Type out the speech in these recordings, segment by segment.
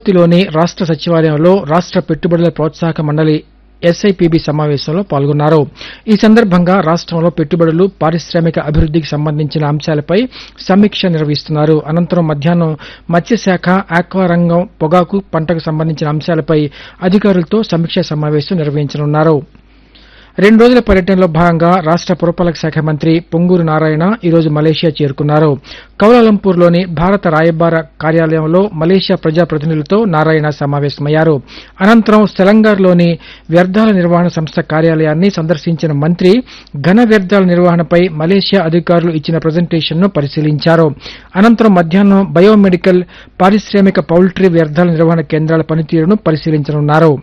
తిలోని రాష్ట్ర సచివాలయంలో రాష్ట్ర పెట్టుబడుల ప్రోత్సాహక మండలి ఎస్ఐపిబి సమావేశంలో పాల్గొన్నారు ఈ సందర్భంగా రాష్ట్రంలో పెట్టుబడులు పారిశ్రామిక అభివృద్ధికి సంబంధించిన అంశాలపై సమీక్ష నిర్వహిస్తున్నారు అనంతరం మధ్యాహ్నం మత్స్యశాఖ ఆక్వా రంగం పొగాకు పంటకు సంబంధించిన అంశాలపై అధికారులతో సమీక్షా సమావేశం నిర్వహించనున్నారు రెండు రోజుల పర్యటనలో భాగంగా రాష్ట్ర పురపాలక శాఖ మంత్రి పొంగూరు నారాయణ ఈరోజు మలేషియా చేరుకున్నారు కౌలాలంపూర్లోని భారత రాయబార కార్యాలయంలో మలేషియా ప్రజాప్రతినిధులతో నారాయణ సమావేశమయ్యారు అనంతరం సెలంగార్లోని వ్యర్థాల నిర్వహణ సంస్థ కార్యాలయాన్ని సందర్శించిన మంత్రి ఘన వ్యర్థాల నిర్వహణపై మలేషియా అధికారులు ఇచ్చిన ప్రజెంటేషన్ను పరిశీలించారు అనంతరం మధ్యాహ్నం బయోమెడికల్ పారిశ్రామిక పౌల్ట్రీ వ్యర్థాల నిర్వహణ కేంద్రాల పనితీరును పరిశీలించనున్నారు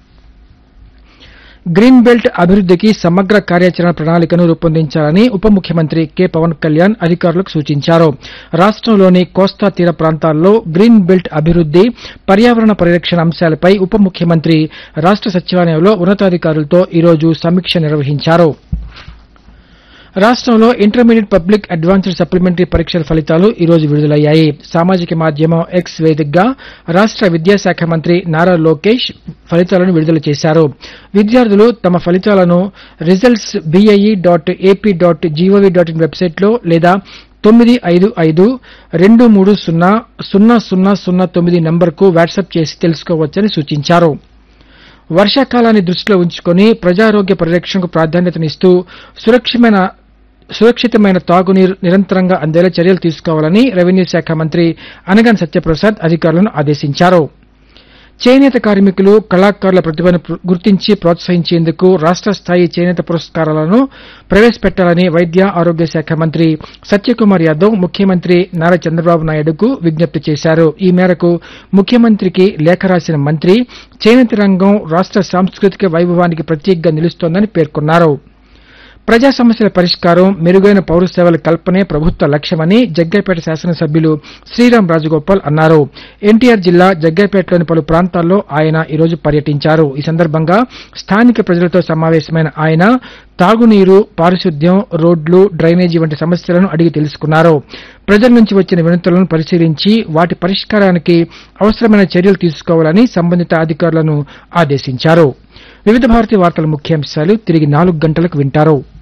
గ్రీన్ బెల్ట్ అభివృద్ధికి సమగ్ర కార్యాచరణ ప్రణాళికను రూపొందించాలని ఉప ముఖ్యమంత్రి కె పవన్ కళ్యాణ్ అధికారులకు సూచించారు రాష్ట్రంలోని కోస్తా తీర ప్రాంతాల్లో గ్రీన్ బెల్ట్ అభివృద్ది పర్యావరణ పరిరక్షణ అంశాలపై ఉప ముఖ్యమంత్రి రాష్ట్ర సచివాలయంలో ఉన్నతాధికారులతో ఈరోజు సమీక్ష నిర్వహించారు రాష్ట్రంలో ఇంటర్మీడియట్ పబ్లిక్ అడ్వాన్స్డ్ సప్లిమెంటరీ పరీక్షల ఫలితాలు ఈ రోజు విడుదలయ్యాయి సామాజిక మాధ్యమం ఎక్స్ వేదికగా రాష్ట్ర విద్యాశాఖ మంత్రి నారా లోకేష్ ఫలితాలను విడుదల చేశారు విద్యార్థులు తమ ఫలితాలను results BIE dot AP dot GOV dot in వెబ్సైట్లో లేదా తొమ్మిది ఐదు ఐదు రెండు మూడు సున్నా సున్నా సున్నా సున్నా తొమ్మిది నంబర్కు వాట్సాప్ చేసి తెలుసుకోవచ్చని సూచించారు వర్షాకాలాన్ని దృష్టిలో ఉంచుకొని ప్రజారోగ్య పరిరక్షణకు ప్రాధాన్యతనిస్తూ సురక్షితమైన సురక్షితమైన తాగునీరు నిరంతరంగా అందేలా చర్యలు తీసుకోవాలని రెవెన్యూ శాఖ మంత్రి అనగాన్ సత్యప్రసాద్ అధికారులను ఆదేశించారు చేనేత కార్మికులు కళాకారుల ప్రతిభను ప్ర- గుర్తించి ప్రోత్సహించేందుకు రాష్ట్ర స్థాయి చేనేత పురస్కారాలను ప్రవేశపెట్టాలని వైద్య ఆరోగ్య శాఖ మంత్రి సత్యకుమార్ యాదవ్ ముఖ్యమంత్రి నారా చంద్రబాబు నాయుడుకు విజ్ఞప్తి చేశారు ఈ మేరకు ముఖ్యమంత్రికి లేఖ రాసిన మంత్రి చేనేత రంగం రాష్ట్ర సాంస్కృతిక వైభవానికి ప్రతీకగా నిలుస్తోందని పేర్కొన్నారు ప్రజా సమస్యల పరిష్కారం మెరుగైన పౌర సేవల కల్పనే ప్రభుత్వ లక్ష్యమని జగ్గైపేట శాసనసభ్యులు శ్రీరామ్ రాజగోపాల్ అన్నారు ఎన్టీఆర్ జిల్లా జగ్గైపేటలోని పలు ప్రాంతాల్లో ఆయన ఈరోజు పర్యటించారు ఈ సందర్భంగా స్థానిక ప్రజలతో సమావేశమైన ఆయన తాగునీరు పారిశుద్ధ్యం రోడ్లు డ్రైనేజీ వంటి సమస్యలను అడిగి తెలుసుకున్నారు ప్రజల నుంచి వచ్చిన వినతులను పరిశీలించి వాటి పరిష్కారానికి అవసరమైన చర్యలు తీసుకోవాలని సంబంధిత అధికారులను ఆదేశించారు వివిధ భారతి వార్తల ముఖ్యాంశాలు తిరిగి నాలుగు గంటలకు వింటారు